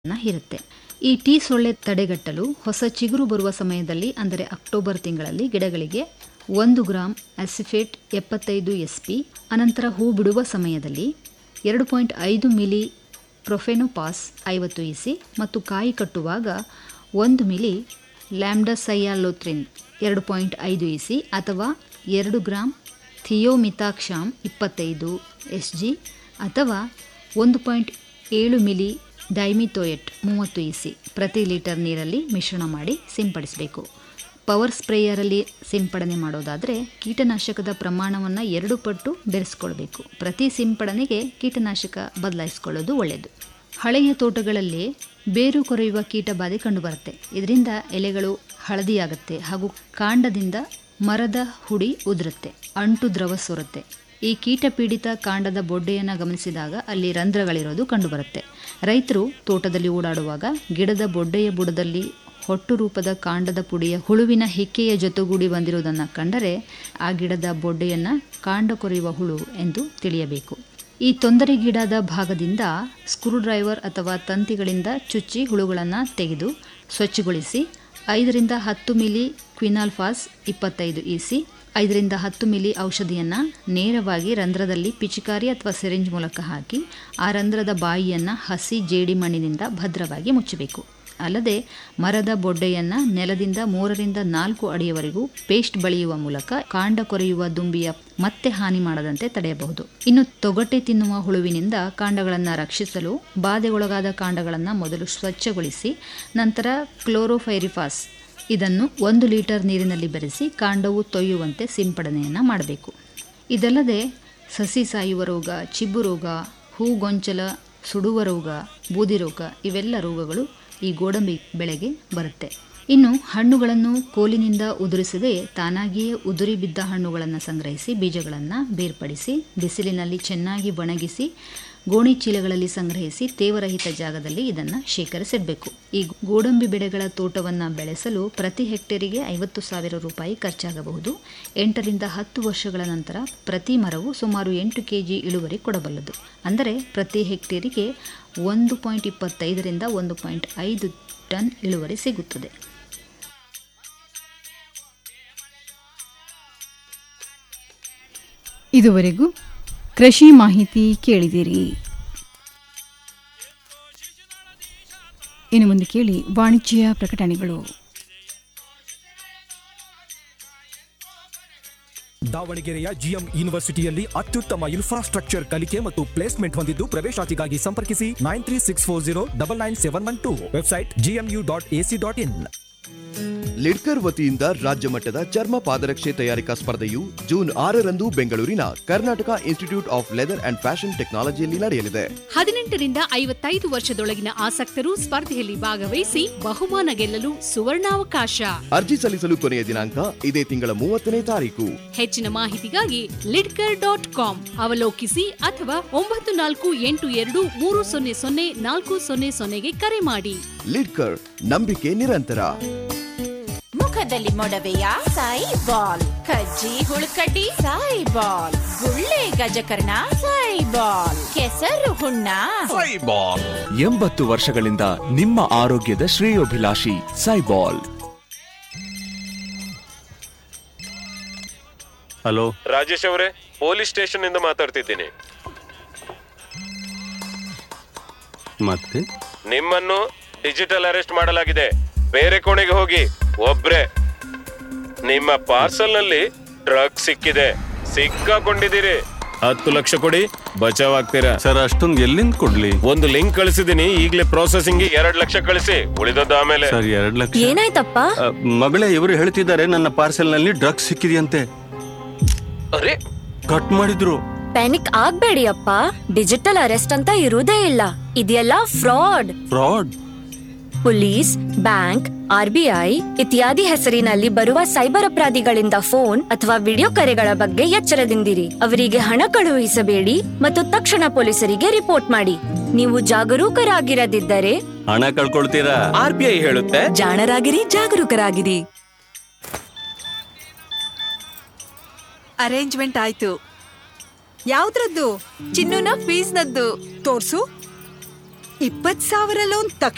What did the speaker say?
ನ ಇರುತ್ತೆ ಈ ಟೀ ಸೊಳ್ಳೆ ತಡೆಗಟ್ಟಲು ಹೊಸ ಚಿಗುರು ಬರುವ ಸಮಯದಲ್ಲಿ ಅಂದರೆ ಅಕ್ಟೋಬರ್ ತಿಂಗಳಲ್ಲಿ ಗಿಡಗಳಿಗೆ ಒಂದು ಗ್ರಾಂ ಅಸಿಫೇಟ್ ಎಪ್ಪತ್ತೈದು ಎಸ್ ಪಿ ಅನಂತರ ಹೂ ಬಿಡುವ ಸಮಯದಲ್ಲಿ ಎರಡು ಪಾಯಿಂಟ್ ಐದು ಮಿಲಿ ಪ್ರೊಫೆನೋಪಾಸ್ ಐವತ್ತು ಇಸಿ ಮತ್ತು ಕಾಯಿ ಕಟ್ಟುವಾಗ ಒಂದು ಮಿಲಿ ಲ್ಯಾಂಬ್ಡಸೈಯಾಲೋತ್ರಿನ್ ಎರಡು ಪಾಯಿಂಟ್ ಐದು ಇಸಿ ಅಥವಾ ಎರಡು ಗ್ರಾಂ ಥಿಯೋಮಿತಾಕ್ಷಾಮ್ ಇಪ್ಪತ್ತೈದು ಎಸ್ ಜಿ ಅಥವಾ ಒಂದು ಪಾಯಿಂಟ್ ಏಳು ಮಿಲಿ ಡೈಮಿಥೋಯೆಟ್ ಮೂವತ್ತು ಇಸಿ ಪ್ರತಿ ಲೀಟರ್ ನೀರಲ್ಲಿ ಮಿಶ್ರಣ ಮಾಡಿ ಸಿಂಪಡಿಸಬೇಕು ಪವರ್ ಸ್ಪ್ರೇಯರಲ್ಲಿ ಸಿಂಪಡಣೆ ಮಾಡೋದಾದರೆ ಕೀಟನಾಶಕದ ಪ್ರಮಾಣವನ್ನು ಎರಡು ಪಟ್ಟು ಬೆರೆಸ್ಕೊಳ್ಬೇಕು ಪ್ರತಿ ಸಿಂಪಡಣೆಗೆ ಕೀಟನಾಶಕ ಬದಲಾಯಿಸ್ಕೊಳ್ಳೋದು ಒಳ್ಳೆಯದು ಹಳೆಯ ತೋಟಗಳಲ್ಲಿ ಬೇರು ಕೊರೆಯುವ ಕೀಟ ಬಾಧೆ ಕಂಡುಬರುತ್ತೆ ಇದರಿಂದ ಎಲೆಗಳು ಹಳದಿಯಾಗುತ್ತೆ ಹಾಗೂ ಕಾಂಡದಿಂದ ಮರದ ಹುಡಿ ಉದುರುತ್ತೆ ಅಂಟು ದ್ರವ ಸೋರುತ್ತೆ ಈ ಕೀಟ ಪೀಡಿತ ಕಾಂಡದ ಬೊಡ್ಡೆಯನ್ನು ಗಮನಿಸಿದಾಗ ಅಲ್ಲಿ ರಂಧ್ರಗಳಿರೋದು ಕಂಡುಬರುತ್ತೆ ರೈತರು ತೋಟದಲ್ಲಿ ಓಡಾಡುವಾಗ ಗಿಡದ ಬೊಡ್ಡೆಯ ಬುಡದಲ್ಲಿ ಹೊಟ್ಟು ರೂಪದ ಕಾಂಡದ ಪುಡಿಯ ಹುಳುವಿನ ಹಿಕ್ಕೆಯ ಜೊತೆಗೂಡಿ ಬಂದಿರುವುದನ್ನು ಕಂಡರೆ ಆ ಗಿಡದ ಬೊಡ್ಡೆಯನ್ನು ಕಾಂಡ ಕೊರೆಯುವ ಹುಳು ಎಂದು ತಿಳಿಯಬೇಕು ಈ ತೊಂದರೆಗೀಡಾದ ಭಾಗದಿಂದ ಸ್ಕ್ರೂ ಡ್ರೈವರ್ ಅಥವಾ ತಂತಿಗಳಿಂದ ಚುಚ್ಚಿ ಹುಳುಗಳನ್ನು ತೆಗೆದು ಸ್ವಚ್ಛಗೊಳಿಸಿ ಐದರಿಂದ ಹತ್ತು ಮಿಲಿ ಕ್ವಿನಾಲ್ಫಾಸ್ ಇಪ್ಪತ್ತೈದು ಇಸಿ ಐದರಿಂದ ಹತ್ತು ಮಿಲಿ ಔಷಧಿಯನ್ನು ನೇರವಾಗಿ ರಂಧ್ರದಲ್ಲಿ ಪಿಚಿಕಾರಿ ಅಥವಾ ಸಿರಿಂಜ್ ಮೂಲಕ ಹಾಕಿ ಆ ರಂಧ್ರದ ಬಾಯಿಯನ್ನು ಹಸಿ ಜೇಡಿ ಮಣ್ಣಿನಿಂದ ಭದ್ರವಾಗಿ ಮುಚ್ಚಬೇಕು ಅಲ್ಲದೆ ಮರದ ಬೊಡ್ಡೆಯನ್ನು ನೆಲದಿಂದ ಮೂರರಿಂದ ನಾಲ್ಕು ಅಡಿಯವರೆಗೂ ಪೇಸ್ಟ್ ಬಳಿಯುವ ಮೂಲಕ ಕಾಂಡ ಕೊರೆಯುವ ದುಂಬಿಯ ಮತ್ತೆ ಹಾನಿ ಮಾಡದಂತೆ ತಡೆಯಬಹುದು ಇನ್ನು ತೊಗಟೆ ತಿನ್ನುವ ಹುಳುವಿನಿಂದ ಕಾಂಡಗಳನ್ನು ರಕ್ಷಿಸಲು ಬಾಧೆಗೊಳಗಾದ ಕಾಂಡಗಳನ್ನು ಮೊದಲು ಸ್ವಚ್ಛಗೊಳಿಸಿ ನಂತರ ಕ್ಲೋರೋಫೈರಿಫಾಸ್ ಇದನ್ನು ಒಂದು ಲೀಟರ್ ನೀರಿನಲ್ಲಿ ಬೆರೆಸಿ ಕಾಂಡವು ತೊಯ್ಯುವಂತೆ ಸಿಂಪಡಣೆಯನ್ನು ಮಾಡಬೇಕು ಇದಲ್ಲದೆ ಸಸಿ ಸಾಯುವ ರೋಗ ಚಿಬ್ಬು ರೋಗ ಹೂಗೊಂಚಲ ಸುಡುವ ರೋಗ ಬೂದಿ ರೋಗ ಇವೆಲ್ಲ ರೋಗಗಳು ಈ ಗೋಡಂಬಿ ಬೆಳೆಗೆ ಬರುತ್ತೆ ಇನ್ನು ಹಣ್ಣುಗಳನ್ನು ಕೋಲಿನಿಂದ ಉದುರಿಸದೆ ತಾನಾಗಿಯೇ ಉದುರಿ ಬಿದ್ದ ಹಣ್ಣುಗಳನ್ನು ಸಂಗ್ರಹಿಸಿ ಬೀಜಗಳನ್ನು ಬೇರ್ಪಡಿಸಿ ಬಿಸಿಲಿನಲ್ಲಿ ಚೆನ್ನಾಗಿ ಒಣಗಿಸಿ ಗೋಣಿ ಚೀಲಗಳಲ್ಲಿ ಸಂಗ್ರಹಿಸಿ ತೇವರಹಿತ ಜಾಗದಲ್ಲಿ ಇದನ್ನು ಶೇಖರಿಸಿಡಬೇಕು ಈ ಗೋಡಂಬಿ ಬೆಳೆಗಳ ತೋಟವನ್ನು ಬೆಳೆಸಲು ಪ್ರತಿ ಹೆಕ್ಟೇರಿಗೆ ಐವತ್ತು ಸಾವಿರ ರೂಪಾಯಿ ಖರ್ಚಾಗಬಹುದು ಎಂಟರಿಂದ ಹತ್ತು ವರ್ಷಗಳ ನಂತರ ಪ್ರತಿ ಮರವು ಸುಮಾರು ಎಂಟು ಕೆಜಿ ಇಳುವರಿ ಕೊಡಬಲ್ಲದು ಅಂದರೆ ಪ್ರತಿ ಹೆಕ್ಟೇರಿಗೆ ಒಂದು ಪಾಯಿಂಟ್ ಇಪ್ಪತ್ತೈದರಿಂದ ಒಂದು ಪಾಯಿಂಟ್ ಐದು ಟನ್ ಇಳುವರಿ ಸಿಗುತ್ತದೆ ಇದುವರೆಗೂ ಕೃಷಿ ಮಾಹಿತಿ ಕೇಳಿದಿರಿ ಇನ್ನು ಮುಂದೆ ಕೇಳಿ ವಾಣಿಜ್ಯ ಪ್ರಕಟಣೆಗಳು ದಾವಣಗೆರೆಯ ಜಿಎಂ ಯೂನಿವರ್ಸಿಟಿಯಲ್ಲಿ ಅತ್ಯುತ್ತಮ ಇನ್ಫ್ರಾಸ್ಟ್ರಕ್ಚರ್ ಕಲಿಕೆ ಮತ್ತು ಪ್ಲೇಸ್ಮೆಂಟ್ ಹೊಂದಿದ್ದು ಪ್ರವೇಶಾತಿಗಾಗಿ ಸಂಪರ್ಕಿಸಿ nine three six four zero double nine seven one two website GMU dot AC dot in Lidkar ವತಿಯಿಂದ ರಾಜ್ಯ ಮಟ್ಟದ ಚರ್ಮ ಪಾದರಕ್ಷೆ ತಯಾರಿಕಾ ಸ್ಪರ್ಧೆಯು ಜೂನ್ ಆರರಂದು ಬೆಂಗಳೂರಿನ Karnataka institute of leather and fashion ಟೆಕ್ನಾಲಜಿಯಲ್ಲಿ ನಡೆಯಲಿದೆ ಹದಿನೆಂಟರಿಂದ ಐವತ್ತೈದು ವರ್ಷದೊಳಗಿನ ಆಸಕ್ತರು ಸ್ಪರ್ಧೆಯಲ್ಲಿ ಭಾಗವಹಿಸಿ ಬಹುಮಾನ ಗೆಲ್ಲಲು ಸುವರ್ಣಾವಕಾಶ ಅರ್ಜಿ ಸಲ್ಲಿಸಲು ಕೊನೆಯ ದಿನಾಂಕ ಇದೇ ತಿಂಗಳ ಮೂವತ್ತನೇ ತಾರೀಕು ಹೆಚ್ಚಿನ ಮಾಹಿತಿಗಾಗಿ ಲಿಡ್ಕರ್ ಡಾಟ್ ಕಾಮ್ ಅವಲೋಕಿಸಿ ಅಥವಾ ಒಂಬತ್ತು ನಾಲ್ಕು ಎಂಟು ಎರಡು ಮೂರು ಸೊನ್ನೆ ಸೊನ್ನೆ ನಾಲ್ಕು ಸೊನ್ನೆ ಸೊನ್ನೆಗೆ ಕರೆ ಮಾಡಿ ಲಿಡ್ಕರ್ ನಂಬಿಕೆ ನಿರಂತರ ಮುಖದಲ್ಲಿ ಮೊಡವೆಯ ಸಾಯಿ ಬಾಲ್ ಕಜ್ಜಿ ಹುಳುಕಡ್ಡಿ ಸಾಯಿ ಬಾಲ್ ಗುಳ್ಳೆ ಗಜಕರ್ಣ ಸಾಯಿ ಬಾಲ್ ಕೆಸರು ಹುಣ್ಣ ಎಂಬತ್ತು ವರ್ಷಗಳಿಂದ ನಿಮ್ಮ ಆರೋಗ್ಯದ ಶ್ರೇಯೋಭಿಲಾಷಿ ಸೈಬಾಲ್ ಹಲೋ ರಾಜೇಶ್ ಅವರೇ ಪೊಲೀಸ್ ಸ್ಟೇಷನ್ ಇಂದ ಮಾತಾಡ್ತಿದ್ದೀನಿ ಮತ್ತೆ ನಿಮ್ಮನ್ನು ಡಿಜಿಟಲ್ ಅರೆಸ್ಟ್ ಮಾಡಲಾಗಿದೆ ಬೇರೆ ಕೋಣೆಗೆ ಹೋಗಿ ಒಬ್ರೆ ನಿಮ್ಮ ಪಾರ್ಸಲ್ ನಲ್ಲಿ ಡ್ರಗ್ ಸಿಕ್ಕಿದೆ ಸಿಕ್ಕಾಕೊಂಡಿದ್ದೀರಿ ಹತ್ತು ಲಕ್ಷ ಕೊಡಿ ಬಚಾವ್ ಆಗ್ತೀರಾ ಸರ್ ಅಷ್ಟೊಂದು ಎಲ್ಲಿಂದ ಕೊಡ್ಲಿ ಒಂದು ಲಿಂಕ್ ಕಳಿಸಿದೀನಿ ಈಗಲೇ ಪ್ರೊಸೆಸಿಂಗ್ ಎರಡ್ ಲಕ್ಷ ಕಳಿಸಿ ಉಳಿದದ್ದು ಆಮೇಲೆ ಸರ್ ಎರಡ್ ಲಕ್ಷ ಏನಾಯ್ತಪ್ಪ ಅ, ಮಗಳೇ ಇವರು ಹೇಳ್ತಿದ್ದಾರೆ ನನ್ನ ಪಾರ್ಸೆಲ್ ನಲ್ಲಿ ಡ್ರಗ್ಸ್ ಸಿಕ್ಕಿದೆಯಂತೆ ಅರೆ ಕಟ್ ಮಾಡಿದ್ರು ಪ್ಯಾನಿಕ್ ಆಗ್ಬೇಡಿ ಅಪ್ಪ ಡಿಜಿಟಲ್ ಅರೆಸ್ಟ್ ಅಂತ ಇರುವುದೇ ಇಲ್ಲ ಇದೆಲ್ಲ fraud fraud police bank RBI ಇತ್ಯಾದಿ ಹೆಸರಿನಲ್ಲಿ ಬರುವ ಸೈಬರ್ ಅಪರಾಧಿಗಳಿಂದ ಫೋನ್ ಅಥವಾ ವಿಡಿಯೋ ಕರೆಗಳ ಬಗ್ಗೆ ಎಚ್ಚರದಿಂದಿರಿ ಅವರಿಗೆ ಹಣ ಕಳುಹಿಸಬೇಡಿ ಮತ್ತು ತಕ್ಷಣ ಪೊಲೀಸರಿಗೆ ರಿಪೋರ್ಟ್ ಮಾಡಿ ನೀವು ಜಾಗರೂಕರಾಗಿರದಿದ್ದರೆ ಹಣ ಕಳ್ಕೊಳ್ತೀರಾ ಆರ್ ಬಿ ಐ ಹೇಳುತ್ತೆ ಜಾಣರಾಗಿರಿ ಜಾಗರೂಕರಾಗಿರಿ ಅರೇಂಜ್ಮೆಂಟ್ ಆಯ್ತು ಯಾವ್ದ್ರದ್ದು ಚಿನ್ನುನ ಫೀಸ್ನದ್ದು ತೋರ್ಸು ಇಪ್ಪತ್ ಸಾವಿರ ಲೋನ್ ತಕ್ಷಣ